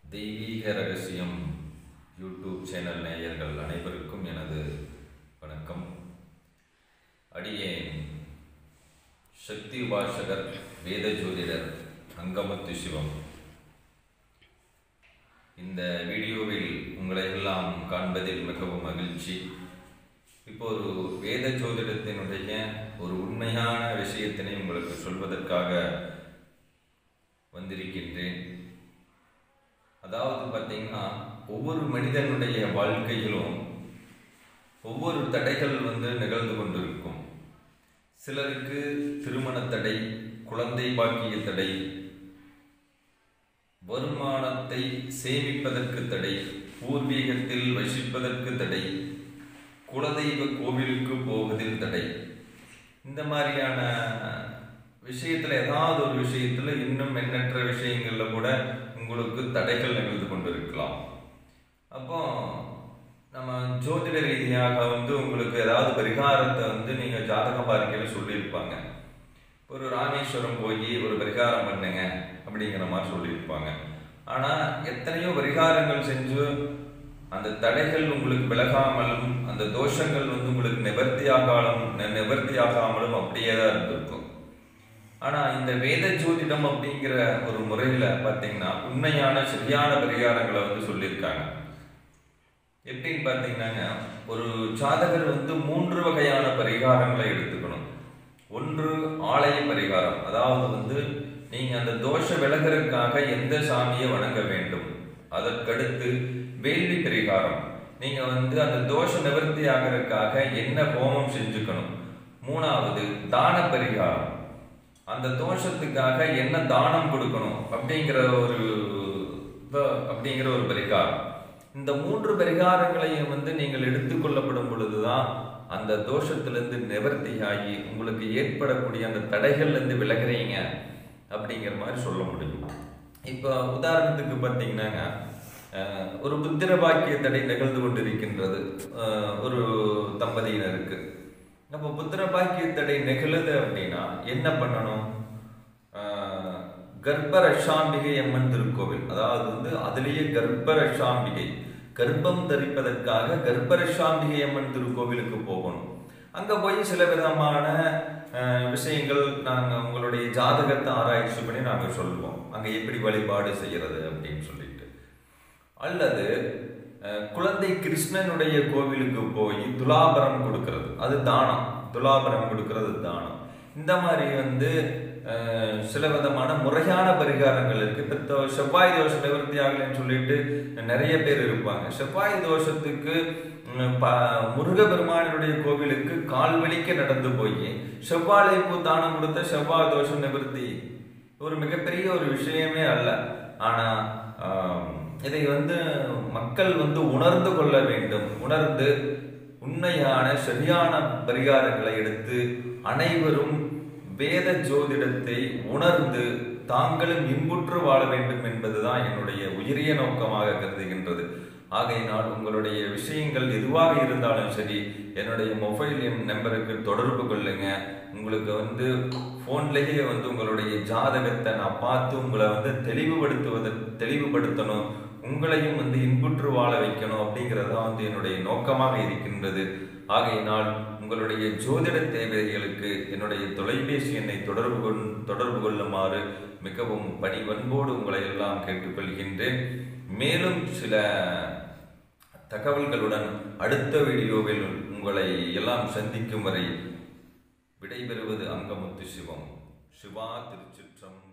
தெய்வீக ரகசியம் YouTube channel நேயர்கள் அனைவருக்கும் எனது வணக்கம் அடியேன் சக்தி உபாசகர் வேத ஜோதிடர் அங்கமுத்து சிவம் இந்த வீடியோவில் உங்களை எல்லாம் காண்பதில் மிகவும் மகிழ்ச்சி இப்போ ஒரு வேத ஜோதிடத்தினுடைய ஒரு உண்மையான விஷயத்தினை உங்களுக்கு சொல்வதற்காக வந்திருக்கின்றேன் அதாவது பார்த்தீங்கன்னா ஒவ்வொரு மனிதனுடைய வாழ்க்கையிலும் ஒவ்வொரு தடைகள் வந்து நிகழ்ந்து கொண்டிருக்கும் சிலருக்கு திருமண தடை குழந்தை பாக்கிய தடை வருமானத்தை சேமிப்பதற்கு தடை பூர்வீகத்தில் வசிப்பதற்கு தடை குலதெய்வ கோவிலுக்கு போவதில் தடை இந்த மாதிரியான விஷயத்துல ஏதாவது ஒரு விஷயத்துல இன்னும் எண்ணற்ற விஷயங்கள்ல கூட உங்களுக்கு தடைகள் நிகழ்ந்து கொண்டிருக்கலாம் அப்போ நம்ம ஜோதிட ரீதியாக வந்து உங்களுக்கு ஏதாவது பரிகாரத்தை வந்து நீங்க ஜாதக பார்க்கையில சொல்லியிருப்பாங்க ஒரு ராமேஸ்வரம் போய் ஒரு பரிகாரம் பண்ணுங்க அப்படிங்கிற மாதிரி சொல்லியிருப்பாங்க ஆனா எத்தனையோ பரிகாரங்கள் செஞ்சு அந்த தடைகள் உங்களுக்கு விலகாமலும் அந்த தோஷங்கள் வந்து உங்களுக்கு நிவர்த்தியாகாலும் நிவர்த்தியாகாமலும் அப்படியே தான் இருந்திருக்கும் ஆனா இந்த வேத ஜோதிடம் அப்படிங்கிற ஒரு முறையில பாத்தீங்கன்னா உண்மையான சரியான பரிகாரங்களை வந்து சொல்லியிருக்காங்க எப்படின்னு பாத்தீங்கன்னாங்க ஒரு ஜாதகர் வந்து மூன்று வகையான பரிகாரங்களை எடுத்துக்கணும் ஒன்று ஆலய பரிகாரம் அதாவது வந்து நீங்க அந்த தோஷ விலகிறதுக்காக எந்த சாமியை வணங்க வேண்டும் அதற்கடுத்து வேள்வி பரிகாரம் நீங்க வந்து அந்த தோஷ நிவர்த்தி ஆகிறதுக்காக என்ன ஹோமம் செஞ்சுக்கணும் மூணாவது தான பரிகாரம் அந்த தோஷத்துக்காக என்ன தானம் கொடுக்கணும் அப்படிங்கிற ஒரு அப்படிங்கிற ஒரு பரிகாரம் இந்த மூன்று பரிகாரங்களையும் வந்து நீங்கள் எடுத்துக்கொள்ளப்படும் பொழுதுதான் அந்த தோஷத்திலிருந்து நிவர்த்தியாகி உங்களுக்கு ஏற்படக்கூடிய அந்த தடைகள்லேருந்து விலகிறீங்க அப்படிங்கிற மாதிரி சொல்ல முடியும் இப்போ உதாரணத்துக்கு பார்த்தீங்கன்னாங்க ஒரு புத்திர பாக்கிய தடை நிகழ்ந்து கொண்டிருக்கின்றது ஒரு தம்பதியினருக்கு அப்போ புத்திர பாக்கிய தடை நிகழுது அப்படின்னா என்ன பண்ணணும் கர்ப்பரஷாம்பிகை அம்மன் திருக்கோவில் அதாவது வந்து அதுலேயே கர்ப்பரஷாம்பிகை கர்ப்பம் தரிப்பதற்காக கர்ப்பரஷாம்பிகை அம்மன் திருக்கோவிலுக்கு போகணும் அங்க போய் சில விதமான விஷயங்கள் நாங்க உங்களுடைய ஜாதகத்தை ஆராய்ச்சி பண்ணி நாங்க சொல்லுவோம் அங்க எப்படி வழிபாடு செய்யறது அப்படின்னு சொல்லிட்டு அல்லது குழந்தை கிருஷ்ணனுடைய கோவிலுக்கு போய் துலாபரம் கொடுக்கறது அது தானம் துலாபரம் கொடுக்கறது தானம் இந்த மாதிரி வந்து சில விதமான முறையான பரிகாரங்கள் இருக்கு இப்போ செவ்வாய் தோஷ நிவர்த்தி ஆகலைன்னு சொல்லிட்டு நிறைய பேர் இருப்பாங்க செவ்வாய் தோஷத்துக்கு முருகபெருமானுடைய கோவிலுக்கு கால் வலிக்க நடந்து போய் செவ்வாழை பூ தானம் கொடுத்த செவ்வாய் தோஷம் நிவர்த்தி ஒரு மிகப்பெரிய ஒரு விஷயமே அல்ல ஆனா இதை வந்து மக்கள் வந்து உணர்ந்து கொள்ள வேண்டும் உணர்ந்து உண்மையான சரியான பரிகாரங்களை எடுத்து அனைவரும் வேத ஜோதிடத்தை உணர்ந்து தாங்களும் இன்புற்று வாழ வேண்டும் என்பதுதான் என்னுடைய உயரிய நோக்கமாக கருதுகின்றது ஆகையினால் உங்களுடைய விஷயங்கள் எதுவாக இருந்தாலும் சரி என்னுடைய மொபைல் எண் நம்பருக்கு தொடர்பு கொள்ளுங்க உங்களுக்கு வந்து ஃபோன்லேயே வந்து உங்களுடைய ஜாதகத்தை நான் பார்த்து உங்களை வந்து தெளிவுபடுத்துவதை தெளிவுபடுத்தணும் உங்களையும் வந்து இன்புற்று வாழ வைக்கணும் அப்படிங்கிறது தான் வந்து என்னுடைய நோக்கமாக இருக்கின்றது ஆகையினால் உங்களுடைய ஜோதிட தேவைகளுக்கு என்னுடைய தொலைபேசி எண்ணை தொடர்பு கொண் தொடர்பு கொள்ளுமாறு மிகவும் பணிவன்போடு உங்களை எல்லாம் கேட்டுக்கொள்கின்றேன் மேலும் சில தகவல்களுடன் அடுத்த வீடியோவில் உங்களை எல்லாம் சந்திக்கும் வரை விடைபெறுவது அங்கமுத்து சிவம் சிவா திருச்சிற்றம்